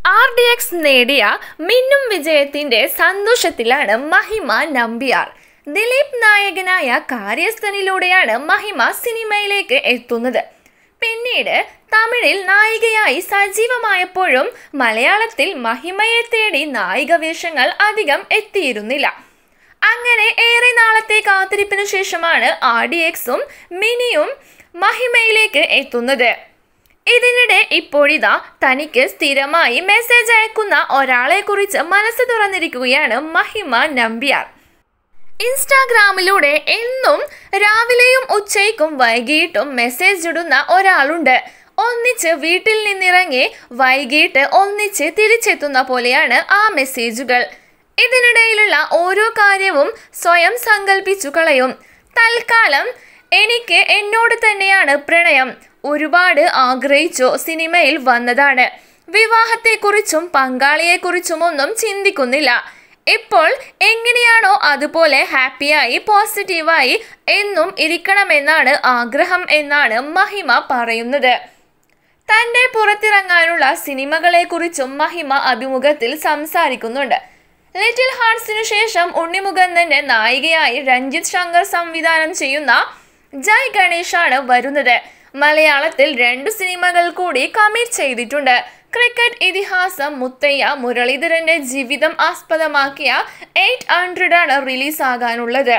R D X നേടിയ മിന്നും വിജയത്തിന്റെ സന്തോഷത്തിലാണ് മഹിമ നമ്പ്യാർ ദിലീപ് നായകനായ കാര്യസ്ഥനിലൂടെയാണ് മഹിമ സിനിമയിലേക്ക് എത്തുന്നത് പിന്നീട് തമിഴിൽ നായികയായി സജീവമായപ്പോഴും മലയാളത്തിൽ മഹിമയെ തേടി നായിക വേഷങ്ങൾ അധികം എത്തിയിരുന്നില്ല അങ്ങനെ ഏറെ നാളത്തെ കാത്തിരിപ്പിനു ശേഷമാണ് ആർ ഡി എക്സും മിനിയും മഹിമയിലേക്ക് എത്തുന്നത് ഇതിനിടെ ഇപ്പോഴിതാ തനിക്ക് സ്ഥിരമായി മെസ്സേജ് അയക്കുന്ന ഒരാളെ കുറിച്ച് മനസ്സ് തുറന്നിരിക്കുകയാണ് മഹിമ നമ്പ്യാർ ഇൻസ്റ്റാഗ്രാമിലൂടെ എന്നും രാവിലെയും ഉച്ചയ്ക്കും വൈകിട്ടും മെസ്സേജ് ഇടുന്ന ഒരാളുണ്ട് ഒന്നിച്ച് വീട്ടിൽ നിന്നിറങ്ങി വൈകിട്ട് ഒന്നിച്ച് തിരിച്ചെത്തുന്ന പോലെയാണ് ആ മെസ്സേജുകൾ ഇതിനിടയിലുള്ള ഓരോ കാര്യവും സ്വയം സങ്കല്പിച്ചു കളയും തൽക്കാലം എനിക്ക് എന്നോട് തന്നെയാണ് പ്രണയം ഒരുപാട് ആഗ്രഹിച്ചു സിനിമയിൽ വന്നതാണ് വിവാഹത്തെക്കുറിച്ചും പങ്കാളിയെക്കുറിച്ചും ഒന്നും ചിന്തിക്കുന്നില്ല ഇപ്പോൾ എങ്ങനെയാണോ അതുപോലെ ഹാപ്പിയായി പോസിറ്റീവായി എന്നും ഇരിക്കണമെന്നാണ് ആഗ്രഹം എന്നാണ് മഹിമ പറയുന്നത് തന്റെ പുറത്തിറങ്ങാനുള്ള സിനിമകളെക്കുറിച്ചും മഹിമ അഭിമുഖത്തിൽ സംസാരിക്കുന്നുണ്ട് ലിറ്റിൽ ഹാർട്സിനു ശേഷം ഉണ്ണിമുകുന്ദന്റെ നായികയായി രഞ്ജിത്ത് ശങ്കർ സംവിധാനം ചെയ്യുന്ന ജയ് ഗണേഷാണ് വരുന്നത് മലയാളത്തിൽ രണ്ടു സിനിമകൾ കൂടി കമ്മിറ്റ് ചെയ്തിട്ടുണ്ട് ക്രിക്കറ്റ് ഇതിഹാസം മുത്തയ്യ മുരളീധരന്റെ ജീവിതം ആസ്പദമാക്കിയ എയ്റ്റ് ഹൺഡ്രഡ് ആണ് റിലീസാകാനുള്ളത്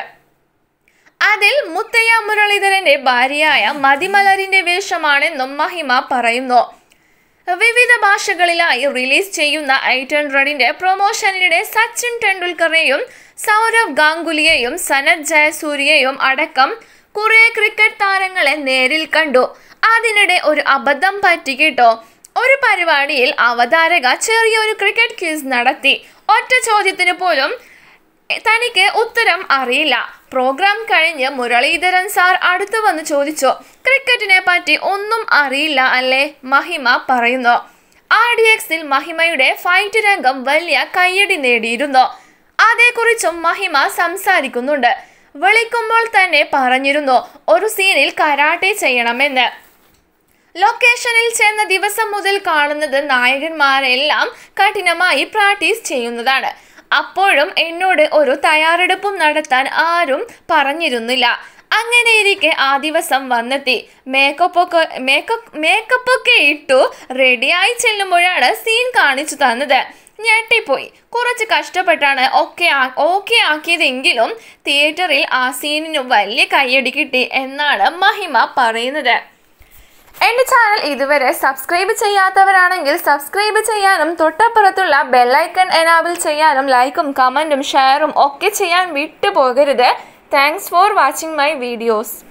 അതിൽ മുത്തയ്യ മുരളീധരന്റെ ഭാര്യയായ മതിമലരിന്റെ വേഷമാണെന്നും മഹിമ പറയുന്നു വിവിധ ഭാഷകളിലായി റിലീസ് ചെയ്യുന്ന എയ്റ്റ് ഹൺഡ്രഡിന്റെ പ്രൊമോഷനിടെ സച്ചിൻ ടെണ്ടുൽക്കറെയും സൗരവ് ഗാംഗുലിയെയും സനത് ജയസൂര്യയെയും അടക്കം കുറെ ക്രിക്കറ്റ് താരങ്ങളെ നേരിൽ കണ്ടു അതിനിടെ ഒരു അബദ്ധം പറ്റി കേട്ടോ ഒരു പരിപാടിയിൽ അവതാരക ചെറിയൊരു ക്രിക്കറ്റ് ക്വിസ് നടത്തി ഒറ്റ ചോദ്യത്തിന് പോലും തനിക്ക് ഉത്തരം അറിയില്ല പ്രോഗ്രാം കഴിഞ്ഞ് മുരളീധരൻ സാർ അടുത്തു വന്ന് ചോദിച്ചു ക്രിക്കറ്റിനെ പറ്റി ഒന്നും അറിയില്ല അല്ലേ മഹിമ പറയുന്നു ആർ ഡി എക്സിൽ മഹിമയുടെ ഫൈറ്റ് രംഗം വലിയ കയ്യടി നേടിയിരുന്നു അതേക്കുറിച്ചും മഹിമ സംസാരിക്കുന്നുണ്ട് വിളിക്കുമ്പോൾ തന്നെ പറഞ്ഞിരുന്നു ഒരു സീനിൽ കരാട്ടെ ചെയ്യണമെന്ന് ലൊക്കേഷനിൽ ചെന്ന ദിവസം മുതൽ കാണുന്നത് നായകന്മാരെല്ലാം കഠിനമായി പ്രാക്ടീസ് ചെയ്യുന്നതാണ് അപ്പോഴും എന്നോട് ഒരു തയ്യാറെടുപ്പും നടത്താൻ ആരും പറഞ്ഞിരുന്നില്ല അങ്ങനെയിരിക്കെ ആ ദിവസം വന്നെത്തി മേക്കപ്പൊക്കെ മേക്കപ്പ് മേക്കപ്പൊക്കെ ഇട്ടു റെഡിയായി ചെല്ലുമ്പോഴാണ് സീൻ കാണിച്ചു തന്നത് ഞെട്ടിപ്പോയി കുറച്ച് കഷ്ടപ്പെട്ടാണ് ഒക്കെ ഓക്കെ ആക്കിയതെങ്കിലും തിയേറ്ററിൽ ആ സീനിന് വലിയ കയ്യടി കിട്ടി എന്നാണ് മഹിമ പറയുന്നത് എൻ്റെ ചാനൽ ഇതുവരെ സബ്സ്ക്രൈബ് ചെയ്യാത്തവരാണെങ്കിൽ സബ്സ്ക്രൈബ് ചെയ്യാനും തൊട്ടപ്പുറത്തുള്ള ബെല്ലൈക്കൺ എനാബിൾ ചെയ്യാനും ലൈക്കും കമൻറ്റും ഷെയറും ഒക്കെ ചെയ്യാൻ വിട്ടുപോകരുത് thanks for watching my videos